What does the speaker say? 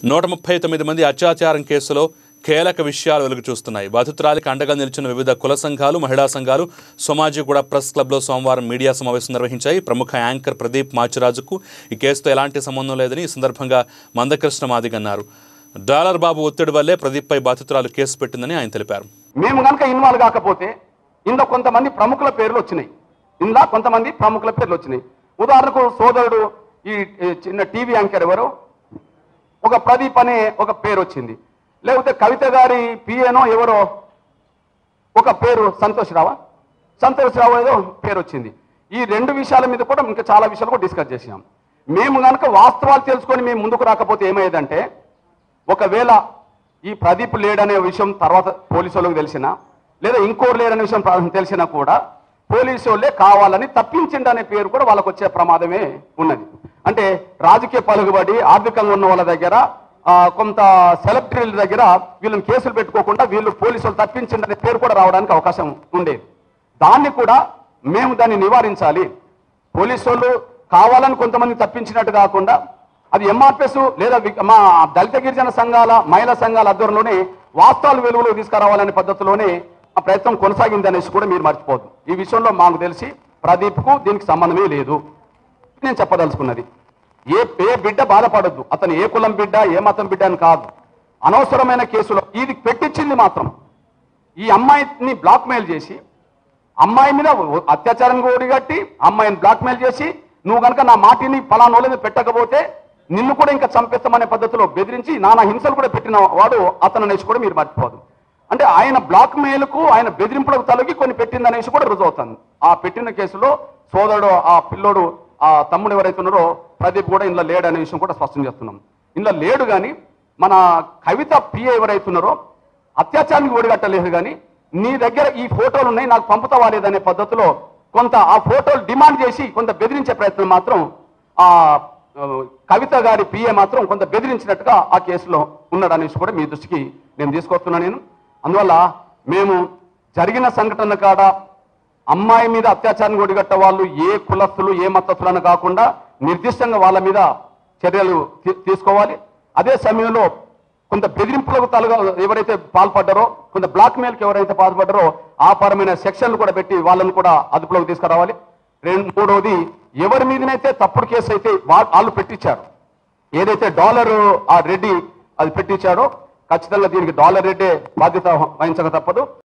నూట ముప్పై తొమ్మిది మంది అత్యాచారం కేసులో కీలక విషయాలు వెలుగు చూస్తున్నాయి బాధితురాలికి అండగా నిలిచిన వివిధ కుల సంఘాలు మహిళా సంఘాలు సోమాజీ కూడా ప్రెస్ క్లబ్లో సోమవారం మీడియా సమావేశం నిర్వహించాయి ప్రముఖ యాంకర్ ప్రదీప్ మాచిరాజుకు ఈ కేసుతో ఎలాంటి సంబంధం లేదని ఈ సందర్భంగా మందకృష్ణ మాదిగ అన్నారు డాలర్ బాబు ఒత్తిడి వల్లే ప్రదీప్పై బాధితురాలు కేసు పెట్టిందని ఆయన తెలిపారు మేము కనుక ఇన్వాల్వ్ కాకపోతే ఇందులో కొంతమంది ప్రముఖుల పేర్లు వచ్చినాయి ఇందులో కొంతమంది ప్రముఖుల పేర్లు వచ్చినాయి ఉదాహరణకు సోదరుడు ఈ ఈ చిన్న టీవీ యాంకర్ ఎవరు ఒక ప్రదీప్ అనే ఒక పేరు వచ్చింది లేకపోతే కవిత గారి పిఏనో ఎవరో ఒక పేరు సంతోష్ రావా సంతోష్ రావు ఏదో పేరు వచ్చింది ఈ రెండు విషయాల మీద కూడా ఇంకా చాలా విషయాలు కూడా డిస్కస్ చేసాం మేము కనుక వాస్తవాలు తెలుసుకొని మేము ముందుకు రాకపోతే ఏమయ్యేదంటే ఒకవేళ ఈ ప్రదీప్ లేడనే విషయం తర్వాత పోలీసు వాళ్ళకి తెలిసినా లేదా ఇంకోరు లేడనే విషయం ప్రా- తెలిసినా కూడా పోలీసు వాళ్ళే కావాలని తప్పించిండు అనే పేరు కూడా వాళ్ళకు వచ్చే ప్రమాదమే ఉన్నది అంటే రాజకీయ పలుకుబడి ఆర్థికంగా ఉన్న వాళ్ళ దగ్గర ఆ, కొంత సెలబ్రిటీల దగ్గర వీళ్ళని కేసులు పెట్టుకోకుండా వీళ్ళు పోలీసు వాళ్ళు తప్పించిండు అనే పేరు కూడా రావడానికి అవకాశం ఉండేది దాన్ని కూడా మేము దాన్ని నివారించాలి పోలీసు వాళ్ళు కావాలని కొంతమంది తప్పించినట్టు కాకుండా అది ఎంఆర్పిఎస్ లేదా వి- మా దళిత గిరిజన సంఘాల మహిళా సంఘాల ఆధ్వర్యంలోనే వాస్తవాలు వెలుగులోకి తీసుకురావాలనే పద్ధతిలోనే ఆ ప్రయత్నం కొనసాగింది అనేసి కూడా మీరు మర్చిపోదు ఈ విషయంలో మాకు తెలిసి ప్రదీప్కు దీనికి సంబంధమే లేదు నేను చెప్పదలుచుకున్నది ఏ ఏ బిడ్డ బాధపడొద్దు అతను ఏ కులం బిడ్డ ఏ మతం బిడ్డ అని కాదు అనవసరమైన కేసులో ఇది పెట్టించింది మాత్రం ఈ అమ్మాయిని బ్లాక్ మెయిల్ చేసి అమ్మాయి మీద అత్యాచారం ఓడిగట్టి అమ్మాయిని బ్లాక్ మెయిల్ చేసి నువ్వు కనుక నా మాటిని పలానోళ్ళ మీద పెట్టకపోతే నిన్ను కూడా ఇంకా చంపేస్తామనే పద్ధతిలో బెదిరించి నానా హింసలు కూడా పెట్టిన వాడు అతను అనేసి కూడా మీరు మర్చిపోదు అంటే ఆయన బ్లాక్ మెయిల్కు ఆయన బెదిరింపులకు తలగి కొన్ని పెట్టింది అనేసి కూడా రుజువు అవుతుంది ఆ పెట్టిన కేసులో సోదరుడు ఆ పిల్లోడు ఆ తమ్ముడు ఎవరైతే ఉన్నారో ప్రదీప్ కూడా ఇందులో లేడు అనే విషయం కూడా స్పష్టం చేస్తున్నాం ఇందులో లేడు కానీ మన కవిత పిఏ ఎవరైతే ఉన్నారో అత్యాచారానికి ఒడిగట్టలేదు కానీ నీ దగ్గర ఈ ఫోటోలు ఉన్నాయి నాకు పంపుతావా లేదనే పద్ధతిలో కొంత ఆ ఫోటోలు డిమాండ్ చేసి కొంత బెదిరించే ప్రయత్నం మాత్రం ఆ ఆ, కవిత గారి పిఏ మాత్రం కొంత బెదిరించినట్టుగా ఆ కేసులో ఉన్నాడు అనేసి కూడా మీ దృష్టికి నేను తీసుకొస్తున్నాను నేను అందువల్ల మేము జరిగిన సంఘటన కాడ అమ్మాయి మీద అత్యాచారం ఒడిగట్ట వాళ్ళు ఏ కులస్తులు ఏ మతస్థులను కాకుండా నిర్దిష్టంగా వాళ్ళ మీద చర్యలు తీ- తీసుకోవాలి అదే సమయంలో కొంత బెదిరింపులకు తలగా ఎవరైతే పాల్పడ్డారో కొంత బ్లాక్ మెయిల్కి ఎవరైతే పాల్పడ్డారో ఆ పరమైన సెక్షన్లు కూడా పెట్టి వాళ్ళని కూడా అదుపులోకి తీసుకురావాలి రెండు మూడవది ఎవరి మీదనైతే తప్పుడు కేసు అయితే వా- వాళ్ళు పెట్టించారు ఏదైతే డాలర్ ఆ రెడ్డి అది పెట్టించాడో ఖచ్చితంగా దీనికి డాలర్ రెడ్డే బాధ్యత వహించక తప్పదు